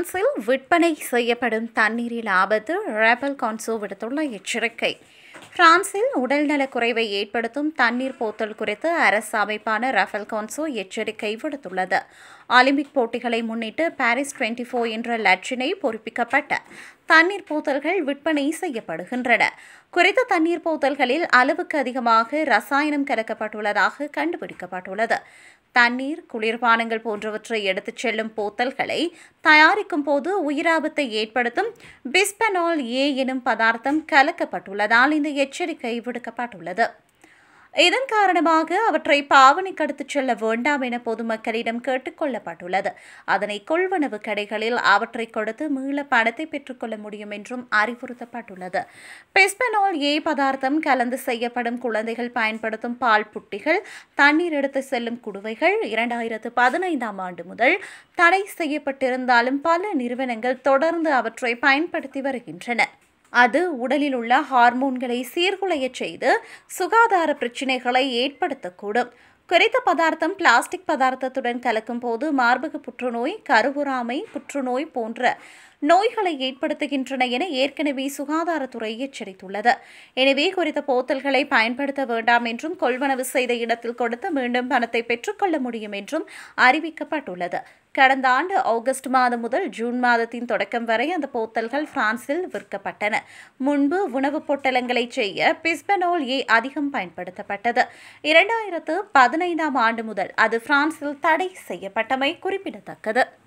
பிரான்சில் விற்பனை செய்யப்படும் தண்ணீரில் ஆபத்து ரேபல் கான்சோ விடுத்துள்ள எச்சரிக்கை பிரான்சில் உடல்நலக் குறைவை ஏற்படுத்தும் தண்ணீர் போத்தல் குறித்து அரசு அமைப்பான ரஃபல் கான்சோ எச்சரிக்கை விடுத்துள்ளது ஒலிம்பிக் போட்டிகளை முன்னிட்டு பாரிஸ் டுவெண்டி ஃபோர் என்ற லட்சினை பொறுப்பிக்கப்பட்ட தண்ணீர் போத்தல்கள் விற்பனை செய்யப்படுகின்றன குறித்த தண்ணீர் போத்தல்களில் அளவுக்கு அதிகமாக ரசாயனம் கலக்கப்பட்டுள்ளதாக கண்டுபிடிக்கப்பட்டுள்ளது தண்ணீர் குளிர்பானங்கள் போன்றவற்றை எடுத்துச் செல்லும் போத்தல்களை தயாரிக்கும் போது உயிராபத்தை ஏற்படுத்தும் பிஸ்பெனால் ஏ எனும் பதார்த்தம் கலக்கப்பட்டுள்ளதால் இந்த எச்சரிக்கை விடுக்கப்பட்டுள்ளது இதன் காரணமாக அவற்றை பாவனைக்கு எடுத்துச் செல்ல வேண்டாம் என பொதுமக்களிடம் கேட்டுக்கொள்ளப்பட்டுள்ளது அதனை கொள்வனவு கடைகளில் அவற்றை கொடுத்து மீள பணத்தை பெற்றுக்கொள்ள முடியும் என்றும் அறிவுறுத்தப்பட்டுள்ளது பிஸ்பெனால் ஏ பதார்த்தம் கலந்து செய்யப்படும் குழந்தைகள் பயன்படுத்தும் பால் புட்டிகள் தண்ணீர் எடுத்து செல்லும் குடுவைகள் இரண்டாயிரத்து பதினைந்தாம் ஆண்டு முதல் தடை செய்யப்பட்டிருந்தாலும் பல நிறுவனங்கள் தொடர்ந்து அவற்றை பயன்படுத்தி வருகின்றன அது உடலில் உள்ள ஹார்மோன்களை சீர்குலையச் செய்து சுகாதார பிரச்சினைகளை ஏற்படுத்தக்கூடும் குறித்த பதார்த்தம் பிளாஸ்டிக் பதார்த்தத்துடன் கலக்கும் போது மார்பக புற்றுநோய் கருவுறாமை புற்றுநோய் போன்ற நோய்களை ஏற்படுத்துகின்றன என ஏற்கனவே சுகாதாரத்துறை எச்சரித்துள்ளது எனவே குறித்த போத்தல்களை பயன்படுத்த வேண்டாம் என்றும் கொள்வனவு செய்த இடத்தில் கொடுத்து மீண்டும் பணத்தை பெற்றுக்கொள்ள முடியும் என்றும் அறிவிக்கப்பட்டுள்ளது கடந்த ஆண்டு ஆகஸ்ட் மாதம் முதல் ஜூன் மாதத்தின் தொடக்கம் வரை அந்த போத்தல்கள் பிரான்சில் விற்கப்பட்டன முன்பு உணவுப் பொட்டலங்களை செய்ய பிஸ்பெனோல் ஏ அதிகம் பயன்படுத்தப்பட்டது இரண்டாயிரத்து பதினைந்தாம் ஆண்டு முதல் அது பிரான்சில் தடை செய்யப்பட்டமை குறிப்பிடத்தக்கது